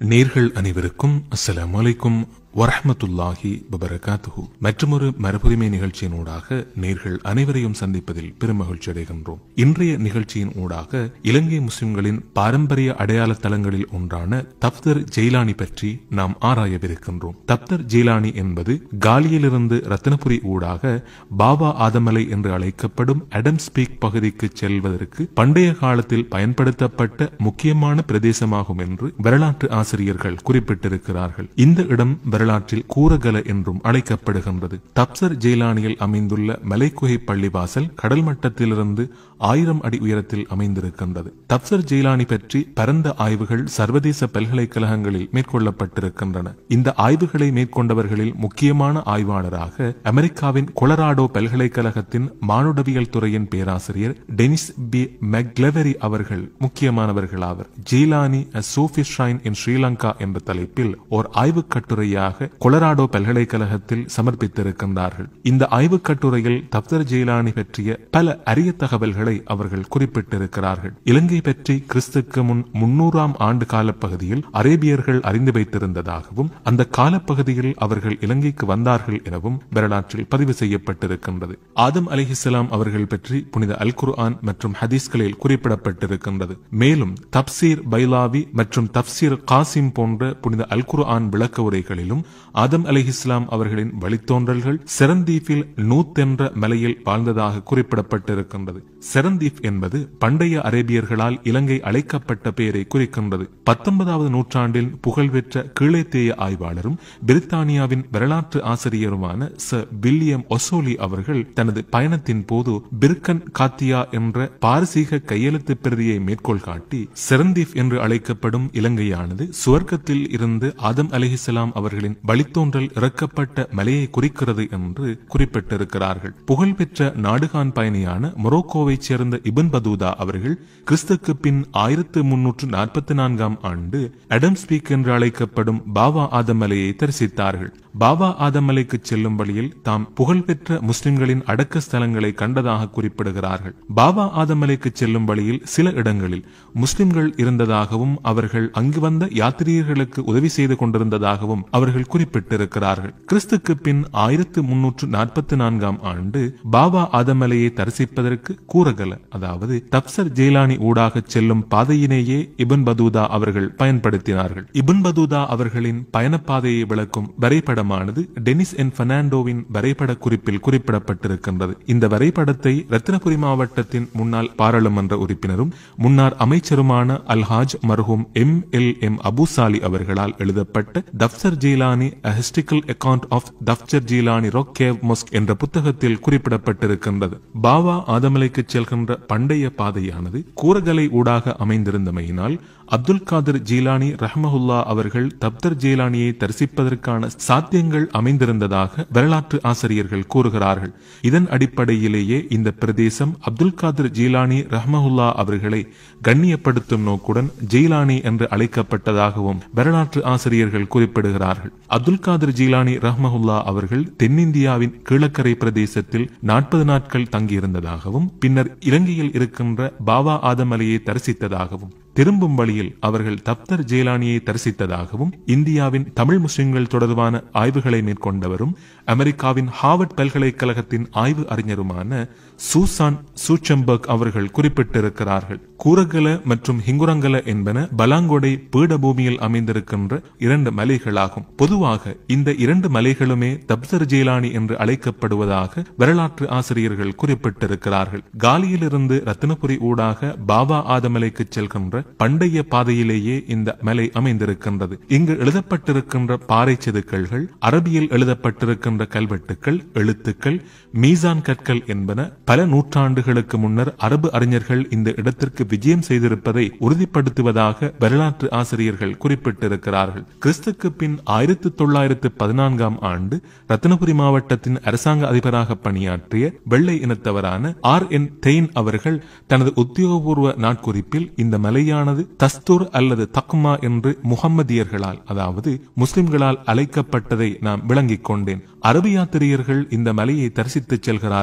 நேர்கள் அனைவருக்கும் அஸ்ஸலாமு அலைக்கும் வரஹ்மத்துல்லாஹி வபரகாத்துஹு மற்றொரு மரபுரிமை நிகழ்ச்சியின் ஊடாக நேர்கள் அனைவரையும் சந்திப்பதில் பெருமகிழ்ச்சி அடைகின்றோம் இன்றைய நிகழ்ச்சியின் ஊடாக இலங்கை முஸ்லிம்களின் பாரம்பரிய அடையாள தலங்களில் ஒன்றான தப்தர் ஜெயிலானி பற்றி நாம் ஆராயவிருக்கின்றோம் தப்தர் ஜெயிலானி என்பது காலியிலிருந்து ரத்தினபுரி ஊடாக பாபா ஆதமலை என்று அழைக்கப்படும் அடம்ஸ் பீக் பகுதிக்கு செல்வதற்கு பண்டைய காலத்தில் பயன்படுத்தப்பட்ட முக்கியமான பிரதேசமாகும் என்று வரலாற்று ஆசிரியர்கள் குறிப்பிட்டிருக்கிறார்கள் இந்த இடம் வரலாற்றில் கூரகல என்றும் அழைக்கப்படுகின்றது தப்சர் ஜெயிலானியில் அமைந்துள்ள மலைக்குகை பள்ளிவாசல் கடல் மட்டத்திலிருந்து ஆயிரம் அடி உயரத்தில் அமைந்திருக்கின்றது தப்சர் ஜெயிலானி பற்றி பரந்த ஆய்வுகள் சர்வதேச பல்கலைக்கழகங்களில் மேற்கொள்ளப்பட்டிருக்கின்றன இந்த ஆய்வுகளை மேற்கொண்டவர்களில் முக்கியமான ஆய்வாளராக அமெரிக்காவின் கொலராடோ பல்கலைக்கழகத்தின் மானுடவியல் துறையின் பேராசிரியர் டெனிஸ் பி மெக்லெவரி அவர்கள் முக்கியமானவர்களாவர் Jailani Sufi shrine in Sri Lanka என்ற தலைப்பில் ஓர் ஆய்வுக் கட்டுரையாக கொலராடோ பல்கலைக்கழகத்தில் சமர்ப்பித்திருக்கின்றார்கள் இந்த ஆய்வுக் கட்டுரையில் தப்தர் ஜெயிலானி பற்றிய பல அரிய தகவல்களை அவர்கள் குறிப்பிட்டிருக்கிறார்கள் இலங்கை பற்றி கிறிஸ்துக்கு முன் முன்னூறாம் ஆண்டு காலப்பகுதியில் அரேபியர்கள் அறிந்து வைத்திருந்ததாகவும் அந்த காலப்பகுதியில் அவர்கள் இலங்கைக்கு வந்தார்கள் எனவும் வரலாற்றில் பதிவு செய்யப்பட்டிருக்கின்றது ஆதம் அலிஹிஸ்லாம் அவர்கள் பற்றி புனித அல் குர்ஆன் மற்றும் ஹதீஸ்களில் குறிப்பிடப்பட்டிருக்கின்றது மேலும் தப்சீர் பைலாவி மற்றும் தப்சீர் காசிம் போன்ற புனித அல் குர்ஆன் விளக்க உரைகளிலும் ஆதம் அலிஹிஸ்லாம் அவர்களின் வழித்தோன்றல்கள் செரந்தீப்பில் நூத் என்ற மலையில் வாழ்ந்ததாக குறிப்பிடப்பட்டிருக்கின்றது செரந்தீப் என்பது பண்டைய அரேபியர்களால் இலங்கை அழைக்கப்பட்ட பெயரை குறிக்கின்றது பத்தொன்பதாவது நூற்றாண்டில் புகழ்பெற்ற கீழேத்தேய ஆய்வாளரும் பிரித்தானியாவின் வரலாற்று ஆசிரியருமான ச வில்லியம் ஒசோலி அவர்கள் தனது பயணத்தின் போது பிர்கன் காத்தியா என்ற பாரசீக கையெழுத்து பிரதியை மேற்கோள் காட்டி செரந்தீப் என்று அழைக்கப்படும் இலங்கையானது சுவர்க்கத்தில் இருந்து ஆதம் அலிஹிசலாம் அவர்களின் வழித்தோன்றல் இறக்கப்பட்ட மலையை குறிக்கிறது என்று குறிப்பிட்டிருக்கிறார்கள் புகழ்பெற்ற நாடுகான் பயணியான மொரோக்கோவைச் சேர்ந்த இபன் பதூதா அவர்கள் கிறிஸ்துக்கு பின் ஆயிரத்து முன்னூற்று நாற்பத்தி நான்காம் ஆண்டு அடம்ஸ்பீக் என்று அழைக்கப்படும் பாவா ஆதமலையை தரிசித்தார்கள் பாபா ஆதமலைக்கு செல்லும் வழியில் தாம் புகழ்பெற்ற முஸ்லிம்களின் அடக்க ஸ்தலங்களை கண்டதாக குறிப்பிடுகிறார்கள் பாபா ஆதமலைக்கு செல்லும் வழியில் சில இடங்களில் முஸ்லிம்கள் இருந்ததாகவும் அவர்கள் அங்கு வந்த யாத்திரிகர்களுக்கு உதவி செய்து கொண்டிருந்ததாகவும் அவர்கள் குறிப்பிட்டிருக்கிறார்கள் கிறிஸ்துக்கு பின் ஆயிரத்து முன்னூற்று நாற்பத்தி நான்காம் ஆண்டு பாபா ஆதமலையை தரிசிப்பதற்கு கூறகல அதாவது தப்சர் ஜெயிலானி ஊடாக செல்லும் பாதையினையே இபன் பதூதா அவர்கள் பயன்படுத்தினார்கள் இபன் பதூதா அவர்களின் பயணப்பாதையை விளக்கும் வரைபடமானது டெனிஸ் என் பெர்னாண்டோவின் வரைபட குறிப்பில் குறிப்பிடப்பட்டிருக்கின்றது இந்த வரைபடத்தை ரத்தினபுரி மாவட்டத்தின் முன்னாள் பாராளுமன்ற உறுப்பினரும் முன்னாள் அமைச்சருமான அல்ஹாஜ் மர்ஹூம் எம் எல் எம் அபுசாலி அவர்களால் எழுதப்பட்ட Daftar Jailani historical account of Daftar Jailani rock cave mosque என்ற புத்தகத்தில் குறிப்பிடப்பட்டிருக்கின்றது பாபா ஆதமலைக்கு செல்கின்ற பண்டைய பாதையானது கூரகலை ஊடாக அமைந்திருந்தமையினால் அப்துல் காதர் ஜீலானி ரஹ்மஹுல்லா அவர்கள் தப்தர் ஜீலானியை தரிசிப்பதற்கான சாத்தியங்கள் அமைந்திருந்ததாக வரலாற்று ஆசிரியர்கள் கூறுகிறார்கள் இதன் அடிப்படையிலேயே இந்த பிரதேசம் அப்துல் காதர் ஜீலானி ரஹ்மஹுல்லா அவர்களை கண்ணியப்படுத்தும் நோக்குடன் ஜெயிலானி என்று அழைக்கப்பட்டதாகவும் வரலாற்று ஆசிரியர்கள் குறிப்பிடுகிறார்கள் அப்துல் காதர் ஜீலானி ரஹ்மஹுல்லா அவர்கள் தென்னிந்தியாவின் கீழக்கரை பிரதேசத்தில் நாற்பது நாட்கள் தங்கியிருந்ததாகவும் பின்னர் இலங்கையில் இருக்கின்ற பாபா ஆதமலையை தரிசித்ததாகவும் திரும்பும் வழியில் அவர்கள் தப்தர் ஜெயிலானியை தரிசித்ததாகவும் இந்தியாவின் தமிழ் முஸ்லிம்கள் தொடர்பான ஆய்வுகளை மேற்கொண்டவரும் அமெரிக்காவின் ஹார்வர்ட் பல்கலைக்கழகத்தின் ஆய்வு அறிஞருமான சூசான் சூச்சம்பர்க் அவர்கள் குறிப்பிட்டிருக்கிறார்கள் கூரகல மற்றும் ஹிங்குரங்கல என்பன பலாங்கொடை பீடபூமியில் அமைந்திருக்கின்ற இரண்டு மலைகளாகும் பொதுவாக இந்த இரண்டு மலைகளுமே தப்சர் ஜெயிலானி என்று அழைக்கப்படுவதாக வரலாற்று ஆசிரியர்கள் குறிப்பிட்டிருக்கிறார்கள் காலியிலிருந்து ரத்தினபுரி ஊடாக பாபா ஆதமலைக்கு செல்கின்ற பண்டைய பாதையிலேயே இந்த மலை அமைந்திருக்கின்றது இங்கு எழுதப்பட்டிருக்கின்ற பாறை செதுக்கல்கள் அரபியில் எழுதப்பட்டிருக்கின்ற கல்வெட்டுக்கள் எழுத்துக்கள் மீசான் கற்கள் என்பன பல நூற்றாண்டுகளுக்கு முன்னர் அரபு அறிஞர்கள் இந்த இடத்திற்கு விஜயம் செய்திருப்பதை உறுதிப்படுத்துவதாக வரலாற்று ஆசிரியர்கள் குறிப்பிட்டிருக்கிறார்கள் கிறிஸ்துக்கு பின் ஆயிரத்தி தொள்ளாயிரத்து பதினான்காம் ஆண்டு ரத்னபுரி மாவட்டத்தின் அரசாங்க அதிபராக பணியாற்றிய வெள்ளை இனத்தவரான ஆர் என் தெயின் அவர்கள் தனது உத்தியோகபூர்வ நாட்குறிப்பில் இந்த மலையானது தஸ்தூர் அல்லது தக்மா என்று முகம்மதியர்களால் அதாவது முஸ்லிம்களால் அழைக்கப்பட்டதை நாம் விளங்கிக் கொண்டேன் அரபு யாத்திரியர்கள் இந்த மலையை தரிசித்துச் செல்கிறார்கள்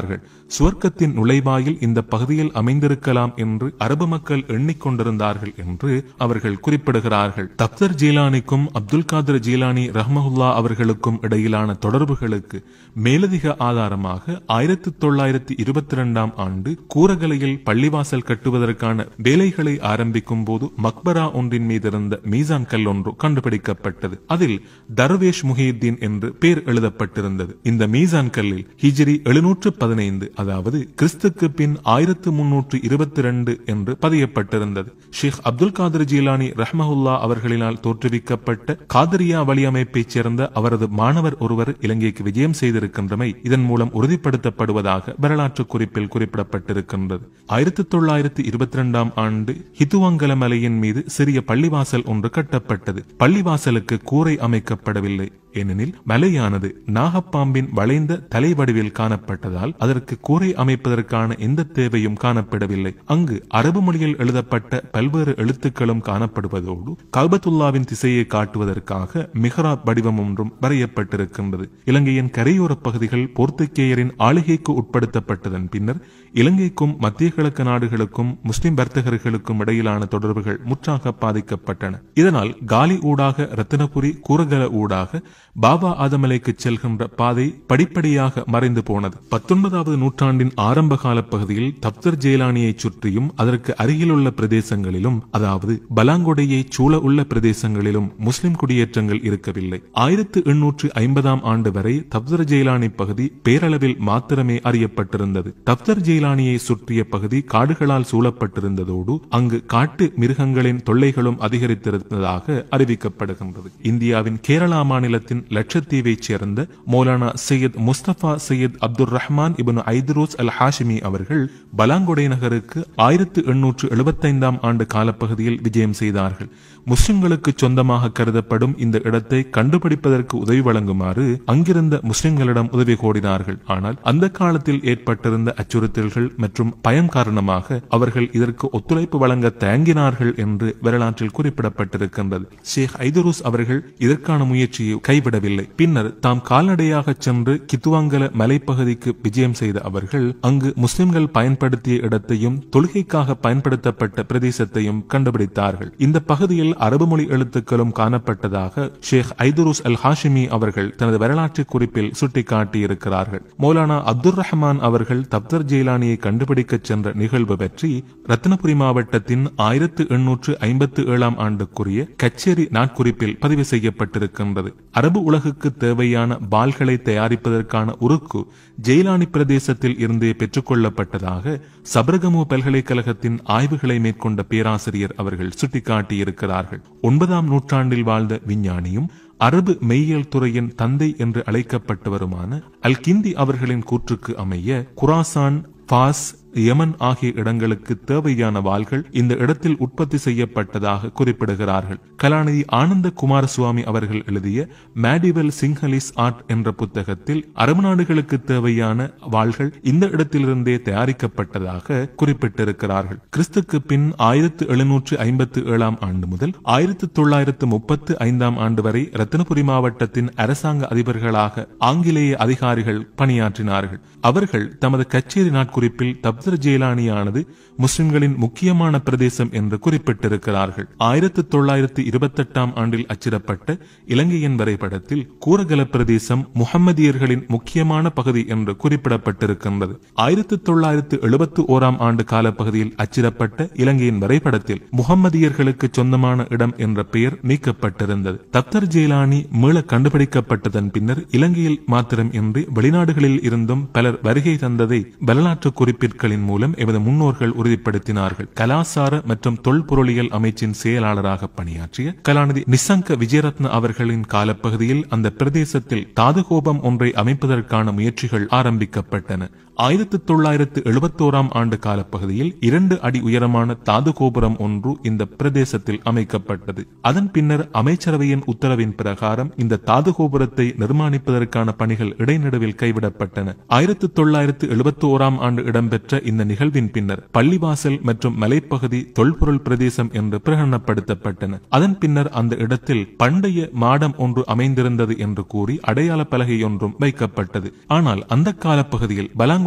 சுவர்க்கத்தின் நுழைவாயில் இந்த பகுதியில் அமைந்திருக்கலாம் என்று அரபு மக்கள் எண்ணிக்கொண்டிருந்தார்கள் என்று அவர்கள் குறிப்பிடுகிறார்கள் தப்தர் ஜீலானிக்கும் அப்துல் காதர் ஜீலானி ரஹ்மஹுல்லா அவர்களுக்கும் இடையிலான தொடர்புகளுக்கு மேலதிக ஆதாரமாக ஆயிரத்தி தொள்ளாயிரத்தி இருபத்தி இரண்டாம் ஆண்டு கூரகலையில் பள்ளிவாசல் கட்டுவதற்கான வேலைகளை ஆரம்பிக்கும் போது மக்பரா ஒன்றின் மீது இருந்த மீசான் கல் ஒன்று கண்டுபிடிக்கப்பட்டது அதில் தர்வேஷ் முஹியுத்தீன் என்று பேர் எழுதப்பட்டிருந்தது இந்த மீசான் கல்லில் ஹிஜ்ரி எழுநூற்று பதினைந்து அதாவது கிறிஸ்துக்கு பின் ஆயிரத்து முன்னூற்று இருபத்தி ரெண்டு என்று பதியப்பட்டிருந்தது ஷேக் அப்துல் காதர் ஜீலானி ரஹ்மஹுல்லா அவர்களினால் தோற்றுவிக்கப்பட்ட காதரியா வழியமைப்பைச் சேர்ந்த அவரது மாணவர் ஒருவர் இலங்கைக்கு விஜயம் செய்திருக்கின்றமை இதன் மூலம் உறுதிப்படுத்தப்படுவதாக வரலாற்று குறிப்பில் குறிப்பிடப்பட்டிருக்கின்றது ஆயிரத்தி தொள்ளாயிரத்தி இருபத்தி இரண்டாம் ஆண்டு ஹிதுவங்கல மலையின் மீது சிறிய பள்ளிவாசல் ஒன்று கட்டப்பட்டது பள்ளிவாசலுக்கு கூரை அமைக்கப்படவில்லை ஏனெனில் மலையானது நாகப்பாம்பின் வளைந்த தலைவடிவில் காணப்பட்டதால் அதற்கு கூரை அமைப்பதற்கான எந்த தேவையும் காணப்படவில்லை அங்கு அரபு மொழியில் எழுதப்பட்ட பல்வேறு எழுத்துக்களும் காணப்படுவதோடு கல்பத்துல்லாவின் திசையை காட்டுவதற்காக மிஹராப் வடிவம் ஒன்றும் வரையப்பட்டிருக்கின்றது இலங்கையின் கரையோர பகுதிகள் போர்த்துகேயரின் ஆளுகைக்கு உட்படுத்தப்பட்டதன் பின்னர் இலங்கைக்கும் மத்திய கிழக்கு நாடுகளுக்கும் முஸ்லிம் வர்த்தகர்களுக்கும் இடையிலான தொடர்புகள் முற்றாக பாதிக்கப்பட்டன இதனால் காலி ஊடாக ரத்தினபுரி கூரகல ஊடாக பாபா ஆதமலைக்கு செல்கின்ற பாதை படிப்படியாக மறைந்து போனது பத்தொன்பதாவது நூற்றாண்டின் ஆரம்ப கால பகுதியில் தப்தர் ஜெயலானியை சுற்றியும் அதற்கு அருகிலுள்ள பிரதேசங்களிலும் அதாவது பலாங்கொடையை சூழ உள்ள பிரதேசங்களிலும் முஸ்லிம் குடியேற்றங்கள் இருக்கவில்லை ஆயிரத்து எண்ணூற்று ஐம்பதாம் ஆண்டு வரை தப்தர் ஜெயலானி பகுதி பேரளவில் மாத்திரமே அறியப்பட்டிருந்தது தப்தர் ஜெயலானியை சுற்றிய பகுதி காடுகளால் சூழப்பட்டிருந்ததோடு அங்கு காட்டு மிருகங்களின் தொல்லைகளும் அதிகரித்திருந்ததாக அறிவிக்கப்படுகின்றது இந்தியாவின் கேரளா மாநிலத்தின் லட்சத்தீவைச் சேர்ந்த மௌலானா சையத் முஸ்தபா சையத் அப்துல் ரஹ்மான் இபனு ஐதரோஸ் அல் ஹாஷிமி அவர்கள் பலாங்கொடை நகருக்கு ஆயிரத்து எண்ணூற்று எழுபத்தைந்தாம் ஆண்டு காலப்பகுதியில் விஜயம் செய்தார்கள் முஸ்லிம்களுக்கு சொந்தமாக கருதப்படும் இந்த இடத்தை கண்டுபிடிப்பதற்கு உதவி வழங்குமாறு அங்கிருந்த முஸ்லிம்களிடம் உதவி கோரினார்கள் ஆனால் அந்த காலத்தில் ஏற்பட்டிருந்த அச்சுறுத்தல்கள் மற்றும் பயம் காரணமாக அவர்கள் இதற்கு ஒத்துழைப்பு வழங்க தயங்கினார்கள் என்று வரலாற்றில் குறிப்பிடப்பட்டிருக்கின்றது ஷேக் ஐதுருஸ் அவர்கள் இதற்கான முயற்சியை கைவிடவில்லை பின்னர் தாம் கால்நடையாக சென்று கித்துவாங்கல மலைப்பகுதிக்கு விஜயம் செய்த அவர்கள் அங்கு முஸ்லிம்கள் பயன்படுத்திய இடத்தையும் தொழுகைக்காக பயன்படுத்தப்பட்ட பிரதேசத்தையும் கண்டுபிடித்தார்கள் இந்த பகுதியில் அரபு மொழி எழுத்துக்களும் காணப்பட்டதாக ஷேக் ஐதுருஸ் அல் ஹாஷிமி அவர்கள் தனது வரலாற்று குறிப்பில் சுட்டிக்காட்டியிருக்கிறார்கள் மௌலானா அப்துல் ரஹ்மான் அவர்கள் தப்தர் ஜெயிலானியை கண்டுபிடிக்க சென்ற நிகழ்வு பற்றி ரத்னபுரி மாவட்டத்தின் ஆயிரத்து எண்ணூற்று ஐம்பத்து ஏழாம் ஆண்டுக்குரிய கச்சேரி நாட்குறிப்பில் பதிவு செய்யப்பட்டிருக்கின்றது அரபு உலகுக்கு தேவையான பால்களை தயாரிப்பதற்கான உருக்கு ஜெயிலானி பிரதேசத்தில் இருந்தே பெற்றுக்கொள்ளப்பட்டதாக சபரகமு பல்கலைக்கழகத்தின் ஆய்வுகளை மேற்கொண்ட பேராசிரியர் அவர்கள் சுட்டிக்காட்டியிருக்கிறார்கள் ஒன்பதாம் நூற்றாண்டில் வாழ்ந்த விஞ்ஞானியும் அரபு மெய்யியல் துறையின் தந்தை என்று அழைக்கப்பட்டு வருமான அல் கிந்தி அவர்களின் கூற்றுக்கு அமைய குராசான் பாஸ் யமன் ஆகிய இடங்களுக்கு தேவையான வாள்கள் இந்த இடத்தில் உற்பத்தி செய்யப்பட்டதாக குறிப்பிடுகிறார்கள் கலாநிதி ஆனந்த குமாரசுவாமி அவர்கள் எழுதிய மேடிவல் சிங்ஹலிஸ் ஆர்ட் என்ற புத்தகத்தில் அரபு நாடுகளுக்கு தேவையான வாள்கள் இந்த இடத்திலிருந்தே தயாரிக்கப்பட்டதாக குறிப்பிட்டிருக்கிறார்கள் கிறிஸ்துக்கு பின் ஆயிரத்து எழுநூற்று ஐம்பத்து ஏழாம் ஆண்டு முதல் ஆயிரத்து தொள்ளாயிரத்து முப்பத்து ஐந்தாம் ஆண்டு வரை ரத்தினபுரி மாவட்டத்தின் அரசாங்க அதிபர்களாக ஆங்கிலேய அதிகாரிகள் பணியாற்றினார்கள் அவர்கள் தமது கச்சேரி நாட்குறிப்பில் தப்தர் ஜெயிலானியானது முஸ்லிம்களின் முக்கியமான பிரதேசம் என்று குறிப்பிட்டிருக்கிறார்கள் ஆயிரத்து தொள்ளாயிரத்து இருபத்தெட்டாம் ஆண்டில் அச்சிடப்பட்ட இலங்கையின் வரைபடத்தில் கூரகல பிரதேசம் முகம்மதியர்களின் முக்கியமான பகுதி என்று குறிப்பிடப்பட்டிருக்கின்றது ஆயிரத்து தொள்ளாயிரத்து எழுபத்து ஓராம் ஆண்டு காலப்பகுதியில் அச்சிடப்பட்ட இலங்கையின் வரைபடத்தில் முகம்மதியர்களுக்கு சொந்தமான இடம் என்ற பெயர் நீக்கப்பட்டிருந்தது தப்தர் ஜெயிலானி மீள கண்டுபிடிக்கப்பட்டதன் பின்னர் இலங்கையில் மாத்திரம் இன்றி வெளிநாடுகளில் இருந்தும் பலர் வருகை தந்ததை வரலாற்று குறிப்பிற்களின் மூலம் எமது முன்னோர்கள் உறுதிப்படுத்தினார்கள் கலாசார மற்றும் தொல்பொருளியல் அமைச்சின் செயலாளராக பணியாற்றிய கலாநிதி நிசங்க விஜயரத்ன அவர்களின் காலப்பகுதியில் அந்த பிரதேசத்தில் தாதுகோபம் ஒன்றை அமைப்பதற்கான முயற்சிகள் ஆரம்பிக்கப்பட்டன ஆயிரத்தி தொள்ளாயிரத்து எழுபத்தோராம் ஆண்டு காலப்பகுதியில் இரண்டு அடி உயரமான தாது கோபுரம் ஒன்று இந்த பிரதேசத்தில் அமைக்கப்பட்டது அதன் பின்னர் அமைச்சரவையின் உத்தரவின் பிரகாரம் இந்த தாது கோபுரத்தை நிர்மாணிப்பதற்கான பணிகள் இடைநடுவில் கைவிடப்பட்டன ஆயிரத்தி தொள்ளாயிரத்து எழுபத்தி ஓராம் ஆண்டு இடம்பெற்ற இந்த நிகழ்வின் பின்னர் பள்ளிவாசல் மற்றும் மலைப்பகுதி தொல்பொருள் பிரதேசம் என்று பிரகடனப்படுத்தப்பட்டன அதன் பின்னர் அந்த இடத்தில் பண்டைய மாடம் ஒன்று அமைந்திருந்தது என்று கூறி அடையாள பலகை ஒன்றும் வைக்கப்பட்டது ஆனால் அந்த காலப்பகுதியில் பலாங்குடி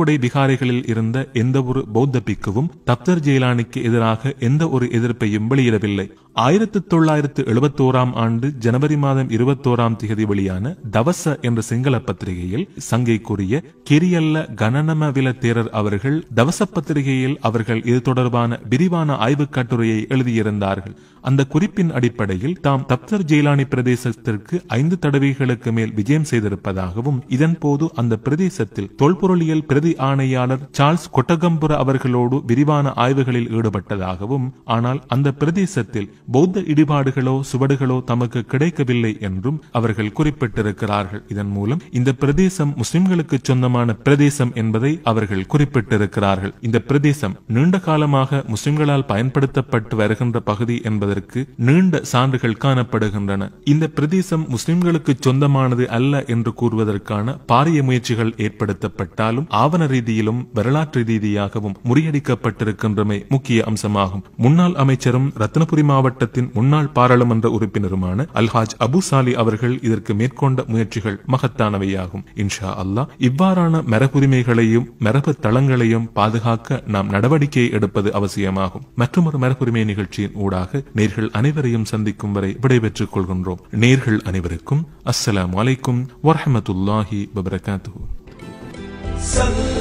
பழங்குடை விகாரைகளில் இருந்த எந்த ஒரு பௌத்த பிக்குவும் தப்தர் ஜெயிலானிக்கு எதிராக எந்த ஒரு எதிர்ப்பையும் வெளியிடவில்லை ஆயிரத்தி தொள்ளாயிரத்து எழுபத்தோராம் ஆண்டு ஜனவரி மாதம் இருபத்தோராம் தேதி வெளியான தவச என்ற சிங்கள பத்திரிகையில் சங்கைக்குரிய கிரியல்ல கணனமவில தேரர் அவர்கள் தவச பத்திரிகையில் அவர்கள் இது தொடர்பான விரிவான ஆய்வுக் கட்டுரையை எழுதியிருந்தார்கள் அந்த குறிப்பின் அடிப்படையில் தாம் தப்தர் ஜெயிலானி பிரதேசத்திற்கு ஐந்து தடவைகளுக்கு மேல் விஜயம் செய்திருப்பதாகவும் இதன் போது அந்த பிரதேசத்தில் தொல்பொருளியல் பிரதி ஆணையாளர் சார்ல்ஸ் கொட்டகம்புர அவர்களோடு விரிவான ஆய்வுகளில் ஈடுபட்டதாகவும் ஆனால் அந்த பிரதேசத்தில் பௌத்த இடிபாடுகளோ சுவடுகளோ தமக்கு கிடைக்கவில்லை என்றும் அவர்கள் குறிப்பிட்டிருக்கிறார்கள் இதன் மூலம் இந்த பிரதேசம் முஸ்லிம்களுக்கு சொந்தமான பிரதேசம் என்பதை அவர்கள் குறிப்பிட்டிருக்கிறார்கள் இந்த பிரதேசம் நீண்ட காலமாக முஸ்லிம்களால் பயன்படுத்தப்பட்டு வருகின்ற பகுதி என்பதற்கு நீண்ட சான்றுகள் காணப்படுகின்றன இந்த பிரதேசம் முஸ்லிம்களுக்கு சொந்தமானது அல்ல என்று கூறுவதற்கான பாரிய முயற்சிகள் ஏற்படுத்தப்பட்டாலும் ஆவண ரீதியிலும் வரலாற்று ரீதியாகவும் முறியடிக்கப்பட்டிருக்கின்றமை முக்கிய அம்சமாகும் முன்னாள் அமைச்சரும் ரத்னபுரி மாவட்டத்தின் முன்னாள் பாராளுமன்ற உறுப்பினருமான அல்ஹாஜ் அபு சாலி அவர்கள் இதற்கு மேற்கொண்ட முயற்சிகள் மகத்தானவையாகும் இன்ஷா அல்லாஹ் இவ்வாறான மரபுரிமைகளையும் மரபு தளங்களையும் பாதுகாக்க நாம் நடவடிக்கை எடுப்பது அவசியமாகும் மற்றொரு மரபுரிமை நிகழ்ச்சியின் ஊடாக நேர்கள் அனைவரையும் சந்திக்கும் வரை விடைபெற்றுக் கொள்கின்றோம் நேர்கள் அனைவருக்கும் அஸ்ஸலாமு அலைக்கும் வரஹமத்துல்லாஹி வபரகாத்துஹு صل